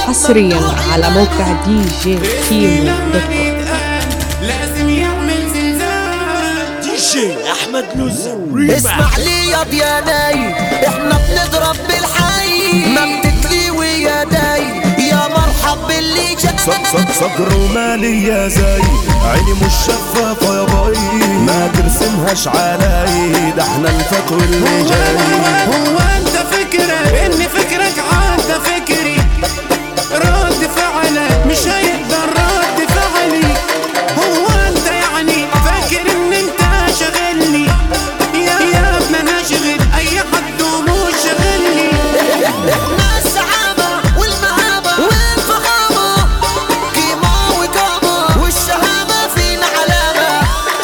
حصريا على موقع دي جي كيمو دوت كوم لازم يعمل زلزال دي جي احمد لوزة اسمع لي يا ضياناي احنا بنضرب بالحي ما بتتلي ويا داي يا مرحب باللي جاي صق صق صقر ومالي يا زي عيني مش شفافة يا باي ما ترسمهاش علي ده احنا الفتوى اللي جاي هو انت فكرك ان فكرك عدى فكري رد فعلك مش هيقدر رد فعلي هو انت يعني فاكر ان انت شاغلني يا يا ابن انا اشغل اي حد ومش شاغلني احنا السعادة والمهابة والفخامة قيمة وقامة والشهامة فينا علامة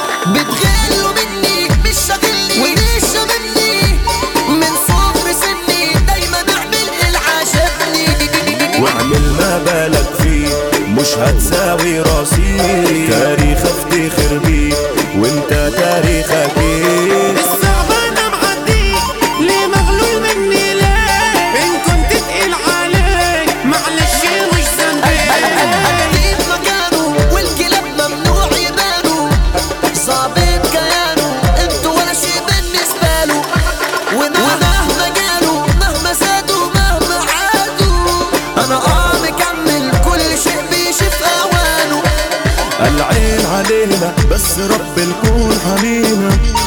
بتغلوا مني مش شاغلني وليش مني من صغر سني دايما اعمل العاشقني واعمل ما بالك فيه مش هتساوي راسي تاريخ افتخر بيه وانت تاريخك ايه الصعبان معدي ليه مغلول مني ليه ان كنت تقيل عليك معلش مش ذنبي أكيد مكانه والكلاب ممنوع يبانوا ظابط كيانه انتوا ولا شي بالنسبة له ومهما جالوا مهما زادوا مهما عادوا انا اه مكمل كل شيء بيشف اوانه العين علينا بس رب الكون حمينا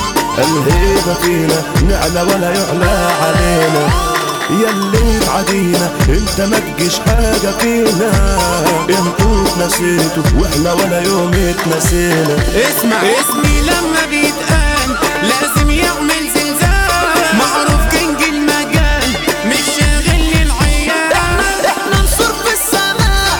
الهيبة فينا نعلى ولا يعلى علينا يلي تعدينا انت ما تجيش حاجة فينا انتوا اتنسيتوا واحنا ولا يوم اتنسينا اسمع اسمي لما بيتقال لازم يعمل زلزال معروف كينج المجال مش شاغل لي العيال احنا نصر في السماء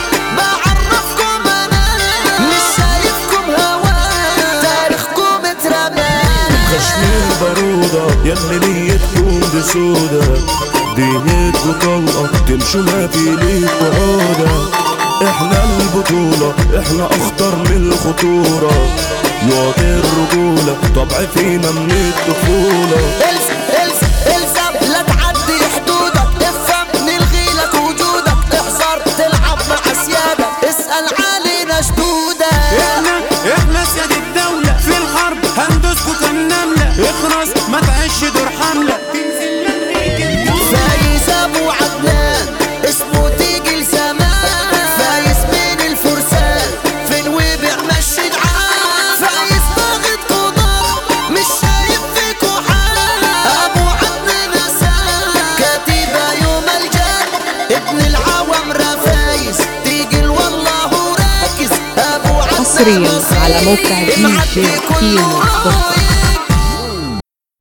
بعرفكم انا مش شايفكم هوا تاريخكم اترمى كشمير بارودة يلي نيتكم دي سودا دينتكم طلقة تمشوا ما في ليك وعودة احنا البطولة احنا اخطر من الخطورة يعطي الرجولة طبع فينا من الطفولة الزم الزم الزم لا تعدي حدودك افهم نلغي لك وجودك احذر تلعب مع سيادة اسأل علينا شدودك احنا احنا سياد الدولة في الحرب هندوسكوا كالنملة اخرس ما تعيش دور حملة تنزل لنيك الدولة فايز ابو عدنان اسمه تيجي لزمان فايز من الفرسان فين وبيع مشي دعان فايز ضاغط قضاء مش شايف فيكوا حال ابو عدنان اسان كتيبة يوم الجان ابن العوام رفايز تيجي والله راكز ابو عدنان حصرياً على موقع نصيب. دي جي معدي كله كيمو دوت كوم.